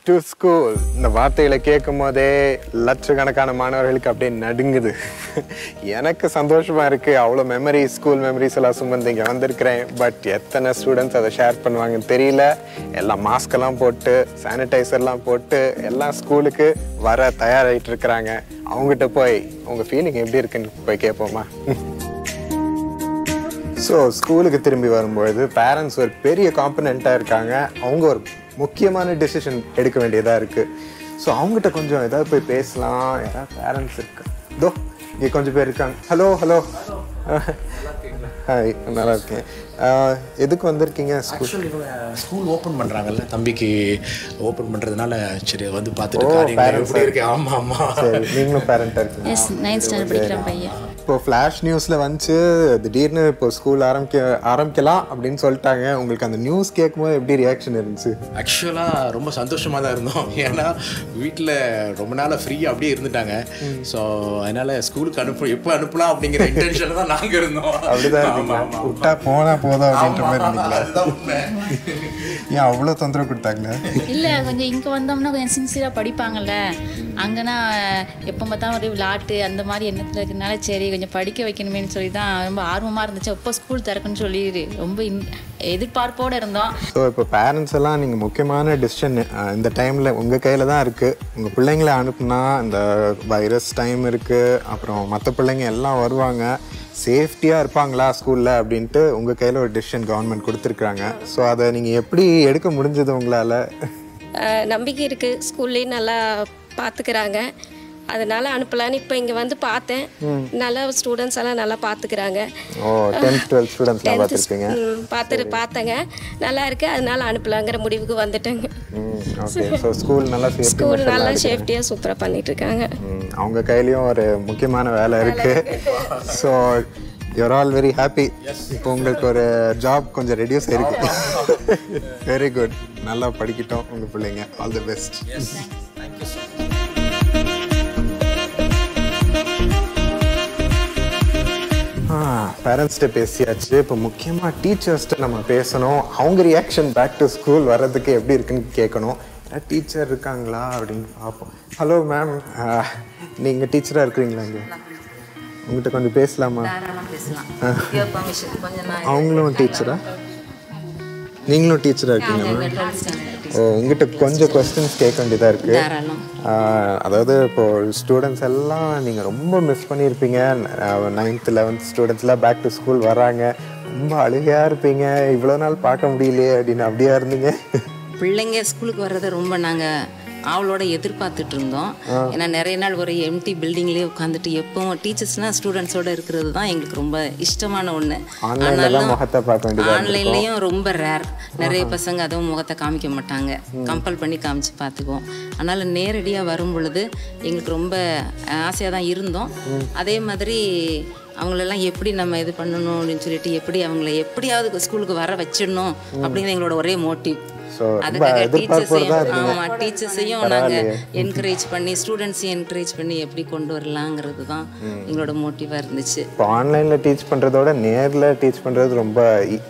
To school இந்த வார்த்தைகளை கேட்கும் போதே லட்சக்கணக்கான மாணவர்களுக்கு அப்படியே நடுங்குது எனக்கு சந்தோஷமா இருக்கு அவ்வளோ மெமரி ஸ்கூல் மெமரிஸ் எல்லாம் சுமந்து இங்கே வந்திருக்கிறேன் பட் எத்தனை ஸ்டூடெண்ட்ஸ் அதை ஷேர் பண்ணுவாங்கன்னு தெரியல எல்லாம் மாஸ்க் எல்லாம் போட்டு சானிடைசர்லாம் போட்டு எல்லாம் ஸ்கூலுக்கு வர தயாராகிட்டு இருக்கிறாங்க அவங்ககிட்ட போய் உங்க ஃபீலிங் எப்படி இருக்குன்னு போய் கேட்போமா ஸோ ஸ்கூலுக்கு திரும்பி வரும்பொழுது பேரண்ட்ஸ் ஒரு பெரிய காம்பனண்ட்டாக இருக்காங்க அவங்க ஒரு முக்கியமான டெசிஷன் எடுக்க வேண்டியதாக இருக்குது ஸோ அவங்ககிட்ட கொஞ்சம் ஏதாவது போய் பேசலாம் யாராவது பேரண்ட்ஸ் இருக்கு தோ இங்கே கொஞ்சம் பேர் இருக்காங்க ஹலோ ஹலோ ஹாய் நல்லா இருக்கேன் ஆஹ், எதுக்கு வந்திருக்கீங்க ஸ்கூல் ஆக்சுவலி இவங்க ஸ்கூல் ஓப்பன் பண்ணுறாங்கல்ல தம்பிக்கு ஓப்பன் பண்ணுறதுனால சரி வந்து ஓ, பார்த்துட்டு காரியங்கள் parents எப்படி இருக்கு ஆமாம் ஆமாம் சரி நீங்களும் பேரண்ட்டாக இருக்கீங்க எஸ் நைன்த் ஸ்டாண்டர்ட் படிக்கிற பையன் இப்போ ஃப்ளாஷ் நியூஸில் வந்துச்சு திடீர்னு இப்போ ஸ்கூல் ஆரம்பிக்க ஆரம்பிக்கலாம் அப்படின்னு சொல்லிட்டாங்க உங்களுக்கு அந்த நியூஸ் கேட்கும்போது எப்படி ரியாக்ஷன் இருந்துச்சு ஆக்சுவலாக ரொம்ப சந்தோஷமாக தான் இருந்தோம் ஏன்னா வீட்டில் ரொம்ப நாளாக ஃப்ரீயாக அப்படியே இருந்துட்டாங்க ஸோ அதனால் ஸ்கூலுக்கு அனுப்பு எப்போ அனுப்பலாம் அப்படிங்கிற இன்டென்ஷனில் தான் நாங்கள் இருந்தோம் அப்படிதான் ஆமா, இருந்தீங்க ஆமா. விட்டா போனா போதும் அப்படின்ற மாதிரி ஆமா, இருந்தீங்களா அதுதான் உண்மை. ஏன் அவ்வளோ தொந்தரவு கொடுத்தாங்களே இல்லை கொஞ்சம் இங்கே வந்தோம்னா கொஞ்சம் சின்சியராக படிப்பாங்கல்ல அங்கன்னா எப்போ பார்த்தாலும் ஒரு விளாட்டு அந்த மாதிரி எண்ணத்தில் இருக்கிறனால சரி கொஞ்சம் படிக்க வைக்கணுமேன்னு சொல்லி தான் ரொம்ப ஆர்வமாக இருந்துச்சு எப்போ ஸ்கூல் திறக்குன்னு சொல்லி ரொம்ப இன் எதிர்பார்ப்போடு இருந்தோம் ஸோ இப்போ பேரண்ட்ஸ் எல்லாம் நீங்கள் முக்கியமான டெசிஷன் இந்த டைமில் உங்கள் கையில் தான் இருக்குது உங்கள் பிள்ளைங்களை அனுப்புனா இந்த வைரஸ் டைம் இருக்குது அப்புறம் மற்ற பிள்ளைங்க எல்லாம் வருவாங்க சேஃப்டியாக இருப்பாங்களா ஸ்கூலில் அப்படின்ட்டு உங்கள் கையில் ஒரு டெசிஷன் கவர்மெண்ட் கொடுத்துருக்குறாங்க ஸோ அதை நீங்கள் எப்படி எடுக்க முடிஞ்சது உங்களால் அஹ் நம்பிக்கை இருக்குது ஸ்கூல்லேயும் நல்லா பார்த்துக்கிறாங்க அதனால அனுப்பலான்னு இப்போ இங்கே வந்து பார்த்தேன் நல்லா ஸ்டூடெண்ட்ஸ் எல்லாம் நல்லா பார்த்துக்கிறாங்க ஓ டென்த் டுவெல்த் ஸ்டூடெண்ட்ஸ்லாம் பார்த்துருப்பீங்க பார்த்துட்டு பார்த்தேங்க நல்லா இருக்கு அதனால அனுப்பலாங்கிற முடிவுக்கு வந்துட்டேங்க ஓகே ஸோ ஸ்கூல் நல்லா சேஃப்டி ஸ்கூல் நல்லா சேஃப்டியாக சூப்பராக பண்ணிட்டு இருக்காங்க ம், அவங்க கையிலயும் ஒரு முக்கியமான வேலை இருக்கு so you are all very happy இப்போ உங்களுக்கு ஒரு ஜாப் கொஞ்சம் ரெடியூஸ் ஆயிருக்கு வெரி குட் நல்லா படிக்கட்டும் உங்க பிள்ளைங்க ஆல் தி பெஸ்ட் பேரண்ட்ஸ்கிட்ட பேசியாச்சு இப்போ முக்கியமாக டீச்சர்ஸ்கிட்ட நம்ம பேசணும் அவங்க ரியாக்ஷன் பேக் டு ஸ்கூல் வர்றதுக்கு எப்படி இருக்குன்னு கேட்கணும் டீச்சர் இருக்காங்களா அப்படின்னு பார்ப்போம் ஹலோ மேம் நீங்கள் டீச்சராக இருக்கிறீங்களா இங்கே உங்ககிட்ட கொஞ்சம் பேசலாமா தாராளமாக பேசலாம் யுவர் பர்மிஷன் கொஞ்சம் நான் அவங்களும் டீச்சரா நீங்களும் டீச்சராக இருக்கீங்க மேம் ஓ உங்ககிட்ட கொஞ்சம் கொஸ்டின்ஸ் கேட்க வேண்டியதாக இருக்குது தாராளம் அதாவது இப்போ ஸ்டூடெண்ட்ஸ் எல்லாம் நீங்கள் ரொம்ப மிஸ் பண்ணியிருப்பீங்க நைன்த் லெவன்த் ஸ்டூடெண்ட்ஸ்லாம் பேக் டு ஸ்கூல் வராங்க ரொம்ப அழுகையாக இருப்பீங்க இவ்வளோ நாள் பார்க்க முடியலையே அப்படின்னு அப்படியா இருந்தீங்க பிள்ளைங்க ஸ்கூலுக்கு வர்றதை ரொம்ப நாங்கள் அவளோட எதிர்பார்த்துட்டு இருந்தோம் ஏன்னா நிறைய நாள் ஒரு எம்டி பில்டிங்லேயே உட்காந்துட்டு எப்பவும் டீச்சர்ஸ்னால் ஸ்டூடெண்ட்ஸோட இருக்கிறது தான் எங்களுக்கு ரொம்ப இஷ்டமான ஒன்று ஆன்லைன்ல தான் முகத்தை பார்க்க வேண்டியதா ஆன்லைன்லேயும் ரொம்ப ரேர் நிறைய பசங்க அதுவும் முகத்தை காமிக்க மாட்டாங்க கம்பல் பண்ணி காமிச்சு பார்த்துக்குவோம் அதனால் நேரடியாக வரும் பொழுது எங்களுக்கு ரொம்ப ஆசையாக தான் இருந்தோம் அதே மாதிரி அவங்களெல்லாம் எப்படி நம்ம இது பண்ணணும் அப்படின்னு சொல்லிட்டு எப்படி அவங்கள எப்படியாவது ஸ்கூலுக்கு வர வச்சிடணும் அப்படிங்கிறது எங்களோட ஒரே மோட்டிவ் ஸோ ரொம்ப அதுக்காக எதிர்பார்ப்போடு தான் டீச்சர்ஸையும் இருந்தீங்க ஆமாம் டீச்சர்ஸையும் நாங்கள் என்கரேஜ் பண்ணி ஸ்டூடெண்ட்ஸையும் என்கரேஜ் பண்ணி எப்படி கொண்டு வரலாங்கிறது தான் எங்களோட மோட்டிவாக இருந்துச்சு இப்போ ஆன்லைனில் டீச் பண்ணுறதோட நேரில் டீச் பண்ணுறது ரொம்ப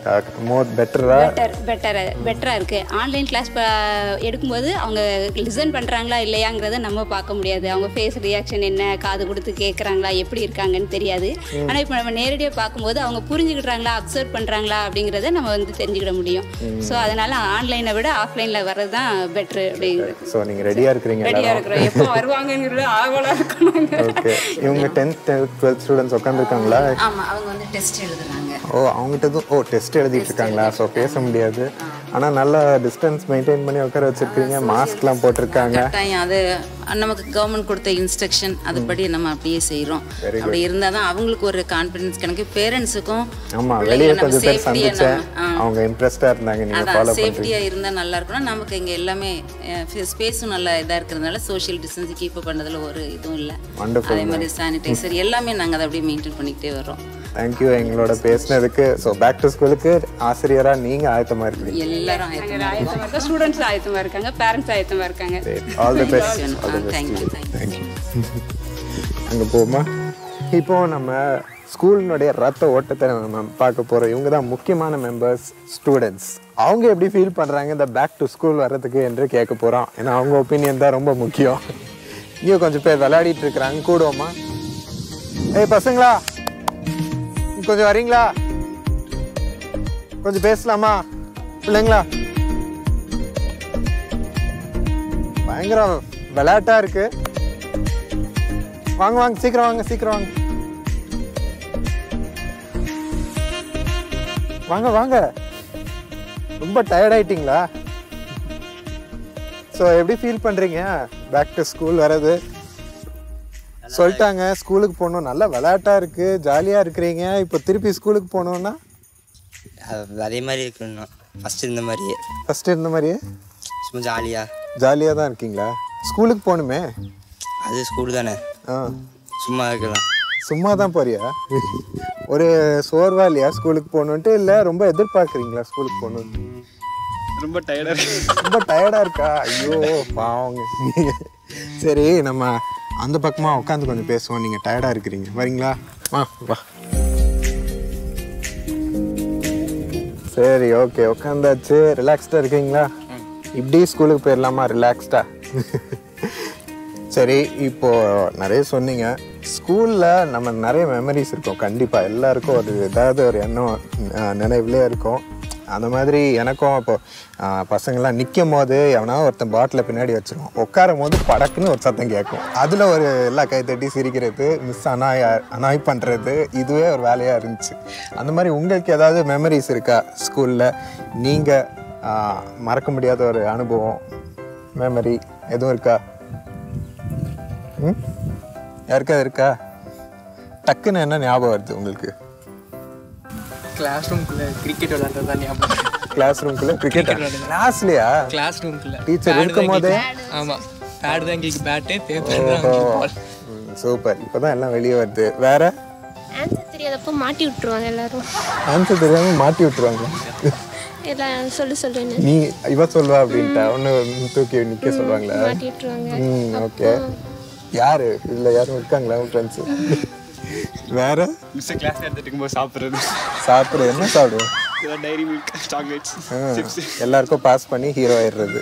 மோர் பெட்டரா பெட்டர் பெட்டர் பெட்டராக இருக்குது ஆன்லைன் கிளாஸ் எடுக்கும்போது அவங்க லிசன் பண்ணுறாங்களா இல்லையாங்கிறத நம்ம பார்க்க முடியாது அவங்க ஃபேஸ் ரியாக்ஷன் என்ன காது கொடுத்து கேட்குறாங்களா எப்படி இருக்காங்கன்னு தெரியாது ஆனால் இப்போ நம்ம நேரடியாக பார்க்கும்போது அவங்க புரிஞ்சுக்கிட்டாங்களா அப்சர்வ் பண்ணுறாங்களா அப்படிங்கிறத நம்ம வந்து தெரிஞ்சுக்கிட முடியும் ஸோ அதனால் ஆன்லைனை விட ஆஃப்லைனில் வர்றது தான் பெட்ரு அப்படிங்கிறது ஸோ நீங்கள் ரெடியாக இருக்கிறீங்க ரெடியாக எல்லாரும் இருக்கிறோம் எப்போ வருவாங்கங்கிறது ஆவலாக இருக்கணும் ஓகே இவங்க டென்த் டுவெல்த் ஸ்டூடெண்ட்ஸ் உட்காந்துருக்காங்களா ஆமாம் அவங்க வந்து டெஸ்ட் எழுதுறாங்க ஓ அவங்ககிட்டதும் ஓ டெஸ்ட் எழுதிட்டு இருக்காங்களா ஸோ பேச முடியாது ஆனால் நல்லா டிஸ்டன்ஸ் மெயின்டைன் பண்ணி உட்கார வச்சிருக்கீங்க மாஸ்க்லாம் போட்டிருக்காங்க கட்டாயம் அது நமக்கு கவர்மெண்ட் கொடுத்த இன்ஸ்ட்ரக்ஷன் அதுபடி நம்ம அப்படியே செய்கிறோம் அப்படி இருந்தால் தான் அவங்களுக்கு ஒரு கான்ஃபிடன்ஸ் கணக்கு பேரண்ட்ஸுக்கும் ஆமாம் வெளியே கொஞ்சம் பேர் சந்திச்சேன் அவங்க இன்ட்ரெஸ்டாக இருந்தாங்க நீங்கள் ஃபாலோ அதான் சேஃப்டியாக இருந்தால் நல்லா இருக்கணும் நமக்கு இங்கே எல்லாமே ஸ்பேஸும் நல்லா இதாக இருக்கிறதுனால சோஷியல் டிஸ்டன்ஸ் கீப் பண்ணதில் ஒரு இதுவும் இல்லை Wonderful, அதே மாதிரி சானிடைசர் எல்லாமே நாங்கள் அதை அப்படியே மெயின்டைன் பண்ணிக்கிட்டே வரோம் தேங்க்யூ எங்களோட பேசினதுக்கு ஸோ பேக் டு ஸ்கூலுக்கு ஆசிரியராக நீங்கள் ஆயத்தமாக இருக்கிறீங்க எல்லாரும் ஆயத்தமா ஆயத்தமாக இருக்கோம் ஸ்டூடெண்ட்ஸ் ஆயத்தமாக இருக்காங்க பேரண்ட்ஸ் ஆயத்தமாக இருக்காங்க ஆல் தி பெஸ்ட் இருக்கணும். ஆ, thank you, thank you. Thank you அங்கே போமா இப்போ நம்ம ஸ்கூலினுடைய ரத்த ஓட்டத்தை நம்ம பார்க்க போகிறோம் இவங்க தான் முக்கியமான மெம்பர்ஸ் ஸ்டூடெண்ட்ஸ் அவங்க எப்படி ஃபீல் பண்ணுறாங்க இந்த பேக் டு ஸ்கூல் வர்றதுக்கு என்று கேட்க போகிறோம் ஏன்னா அவங்க ஒப்பீனியன் தான் ரொம்ப முக்கியம் இங்கே கொஞ்சம் பேர் விளையாடிட்டு இருக்கிறாங்க கூடுவோமா ஏய் பசங்களா இங்க கொஞ்சம் வரீங்களா கொஞ்சம் பேசலாமா பிள்ளைங்களா பயங்கர விளையாட்டா இருக்கு வாங்க வாங்க சீக்கிரம் வாங்க சீக்கிரம் வாங்க வாங்க வாங்க ரொம்ப டயர்ட் ஆயிட்டீங்களா ஸோ எப்படி ஃபீல் பண்றீங்க பேக் டு ஸ்கூல் வர்றது சொல்லிட்டாங்க ஸ்கூலுக்கு போகணும் நல்லா விளையாட்டா இருக்கு ஜாலியா இருக்கிறீங்க இப்போ திருப்பி ஸ்கூலுக்கு போகணும்னா அது அதே மாதிரி இருக்கணும் ஃபஸ்ட்டு இருந்த மாதிரியே ஃபர்ஸ்ட் இருந்த மாதிரியே சும்மா ஜாலியாக ஜாலியாக தான் இருக்கீங்களா ஸ்கூலுக்கு போகணுமே அது ஸ்கூல் தானே ஆ சும்மா இருக்கலாம் சும்மா தான் போறியா ஒரு சோர்வா இல்லையா ஸ்கூலுக்கு போகணுன்ட்டு இல்லை ரொம்ப எதிர்பார்க்குறீங்களா ஸ்கூலுக்கு போகணுன்னு ரொம்ப டயர்டாக ரொம்ப டயர்டா இருக்கா ஐயோ பாவங்க சரி நம்ம அந்த பக்கமா உட்காந்து கொஞ்சம் பேசுவோம் நீங்க டயர்டா இருக்கிறீங்க வரீங்களா வா வா சரி ஓகே உட்காந்தாச்சு ரிலாக்ஸ்டா இருக்கீங்களா இப்படி ஸ்கூலுக்கு போயிடலாமா ரிலாக்ஸ்டா சரி இப்போ நிறைய சொன்னீங்க ஸ்கூல்ல நம்ம நிறைய மெமரிஸ் இருக்கும் கண்டிப்பா எல்லாருக்கும் ஒரு ஏதாவது ஒரு எண்ணம் அஹ், நினைவுலயே இருக்கும் அந்த மாதிரி எனக்கும் இப்போ அஹ், பசங்கெல்லாம் நிற்கும் போது எவனா ஒருத்தன் பாட்டில் பின்னாடி வச்சிருவான் உட்காரும் போது படக்குன்னு ஒரு சத்தம் கேட்கும் அதில் ஒரு எல்லாம் கை தட்டி சிரிக்கிறது மிஸ் அனாய் அனாய் பண்ணுறது இதுவே ஒரு வேலையாக இருந்துச்சு அந்த மாதிரி உங்களுக்கு ஏதாவது மெமரிஸ் இருக்கா ஸ்கூலில் நீங்கள் மறக்க முடியாத ஒரு அனுபவம் மெமரி எதுவும் இருக்கா ம் யாருக்காவது இருக்கா டக்குன்னு என்ன ஞாபகம் வருது உங்களுக்கு கிளாஸ் ரூம்குள்ளே கிரிக்கெட் விளாட்றது தான் ஞாபகம் கிளாஸ் ரூம்குள்ள கிரிக்கெட் கிளாஸ்லையா கிளாஸ் ரூம்குள்ளே Teacher இருக்கும் போதே? ஆமாம் பேட் தான் எங்களுக்கு பேட்டு பேப்பர் தான் பால் சூப்பர் இப்போதான் எல்லாம் வெளியே வருது வேற ஆன்சர் தெரியாதப்போ மாட்டி விட்டுருவாங்க எல்லாரும் ஆன்சர் தெரியாம மாட்டி விட்டுருவாங்க எல்லாம் சொல்லு சொல்லுன்னு நீ இவ சொல்லுவா அப்படின்ட்டா ஒன்று தூக்கி நிக்க சொல்லுவாங்களா மாட்டி விட்டுருவாங்க ம் ஓகே யாரு இதுல யாரும் இருக்காங்களா உன் ஃப்ரெண்ட்ஸ் வேற மிஸ்ஸை கிளாஸ் எடுத்துட்டு இருக்கும்போது சாப்பிட்றது சாப்பிட்றது என்ன சாப்பிடுவோம் டைரி மில்க் சாக்லேட்ஸ் ஆ, எல்லாருக்கும் பாஸ் பண்ணி ஹீரோ ஆயிடுறது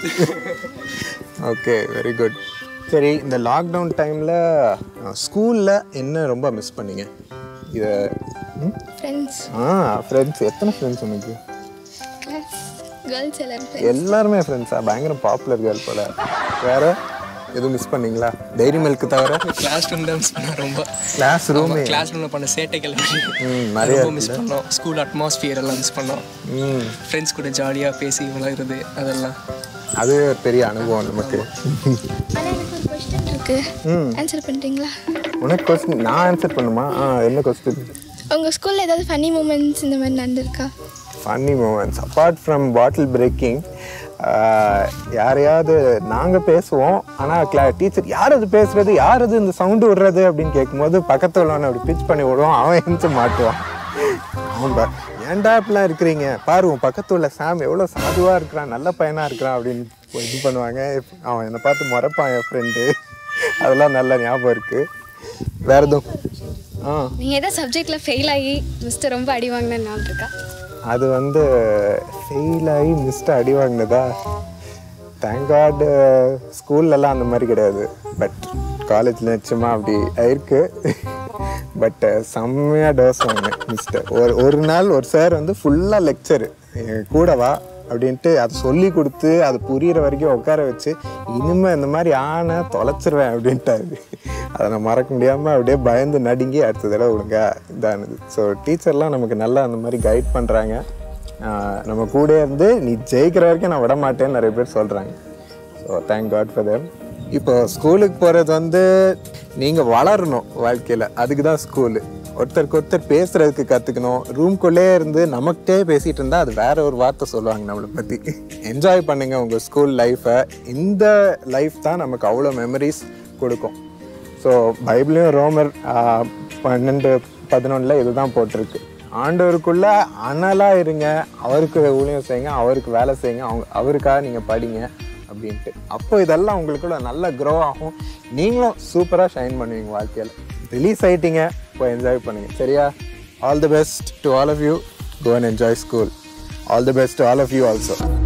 ஓகே வெரி குட் சரி இந்த லாக்டவுன் டைமில் ஸ்கூலில் என்ன ரொம்ப மிஸ் பண்ணீங்க இதை ம்? ஃப்ரெண்ட்ஸ் ஆ ஃப்ரெண்ட்ஸ் எத்தனை ஃப்ரெண்ட்ஸ் உனக்கு கிளாஸ் கேர்ள்ஸ் எல்லாரும் எல்லாருமே ஃப்ரெண்ட்ஸா பயங்கர பாப்புலர் கேர்ள் போல வேற எதுவும் மிஸ் பண்ணீங்களா டைரி மில்க் தவிர கிளாஸ் ரூம் தான் மிஸ் பண்ணோம் ரொம்ப கிளாஸ் ரூமே கிளாஸ் ரூமில் பண்ண சேட்டைகள் ம் நிறைய ரொம்ப மிஸ் பண்ணோம் ஸ்கூல் அட்மாஸ்பியர் எல்லாம் மிஸ் பண்ணோம் ம் ஃப்ரெண்ட்ஸ் கூட ஜாலியாக பேசி விளையாடுறது அதெல்லாம் அது ஒரு பெரிய அனுபவம் நமக்கு ஆனால் எனக்கு ஒரு கொஸ்டின் இருக்கு ம் ஆன்சர் பண்ணுறீங்களா உனக்கு கொஸ்டின் நான் ஆன்சர் பண்ணுமா ஆ என்ன கொஸ்டின் உங்கள் ஸ்கூலில் ஏதாவது ஃபன்னி மூமெண்ட்ஸ் இந்த மாதிரி நடந்திருக்கா funny moments apart from bottle breaking யாரையாவது நாங்கள் பேசுவோம் ஆனால் கிளா டீச்சர் யார் அது பேசுறது யார் அது இந்த சவுண்டு விடுறது அப்படின்னு கேட்கும்போது பக்கத்தில் உள்ளவனை அப்படி பிச் பண்ணி விடுவோம் அவன் எழுந்து மாட்டுவான் அவன் பா- ஏன்டா இப்படிலாம் இருக்கிறீங்க பாரு உன் பக்கத்து உள்ள சாம் எவ்வளோ சாதுவாக இருக்கிறான் நல்ல பையனாக இருக்கிறான் அப்படின்னு இது பண்ணுவாங்க அவன் என்னை பார்த்து முறைப்பான் என் ஃப்ரெண்டு அதெல்லாம் நல்ல ஞாபகம் இருக்குது வேறு எதுவும் ஆ நீங்கள் எதாவது சப்ஜெக்டில் ஃபெயில் ஆகி மிஸ்டர் ரொம்ப அடி வாங்கின ஞாபகம் இருக்கா அது வந்து ஃபெயில் ஆகி மிஸ்ட்டு அடி வாங்கினதா தேங்காட் ஸ்கூல்லலாம் அந்த மாதிரி கிடையாது பட் காலேஜில் நிச்சயமாக அப்படி இருக்கு பட் செம்மையாக டோஸ் வாங்கினேன் மிஸ்டர் ஒரு ஒரு நாள் ஒரு சார் வந்து ஃபுல்லாக லெக்சரு கூட வா அப்படின்ட்டு அதை சொல்லி கொடுத்து அது புரியிற வரைக்கும் உட்கார வச்சு இனிமேல் இந்த மாதிரி ஆனை தொலைச்சிருவேன் அப்படின்ட்டாரு அதை நான் மறக்க முடியாமல் அப்படியே பயந்து நடுங்கி அடுத்த தடவை ஒழுங்கா இதானது ஸோ டீச்சர்லாம் நமக்கு நல்லா அந்த மாதிரி கைட் பண்ணுறாங்க நம்ம கூட இருந்து நீ ஜெயிக்கிற வரைக்கும் நான் விட மாட்டேன்னு நிறைய பேர் சொல்கிறாங்க so thank God for them இப்போ ஸ்கூலுக்கு போகிறது வந்து நீங்கள் வளரணும் வாழ்க்கையில் அதுக்கு தான் ஸ்கூலு ஒருத்தருக்கு ஒருத்தர் பேசுறதுக்கு கற்றுக்கணும் ரூம்குள்ளே இருந்து நமக்கிட்டே பேசிகிட்டு இருந்தால் அது வேற ஒரு வார்த்தை சொல்லுவாங்க நம்மளை பற்றி என்ஜாய் பண்ணுங்க உங்கள் ஸ்கூல் லைஃப்பை இந்த லைஃப் தான் நமக்கு அவ்வளோ மெமரிஸ் கொடுக்கும் ஸோ பைபிளையும் ரோமர் ஆஹ், பன்னெண்டு பதினொன்றில் இதுதான் போட்டிருக்கு ஆண்டவருக்குள்ள அனலாக இருங்க அவருக்கு ஊழியம் செய்யுங்க அவருக்கு வேலை செய்யுங்க அவங்க அவருக்காக நீங்கள் படிங்க அப்படின்ட்டு அப்போ இதெல்லாம் உங்களுக்குள்ள நல்லா க்ரோ ஆகும் நீங்களும் சூப்பராக ஷைன் பண்ணுவீங்க வாழ்க்கையில் ரிலீஸ் ஆயிட்டீங்க இப்போ என்ஜாய் பண்ணுங்க சரியா all the best to all of you go and enjoy school all the best to all of you also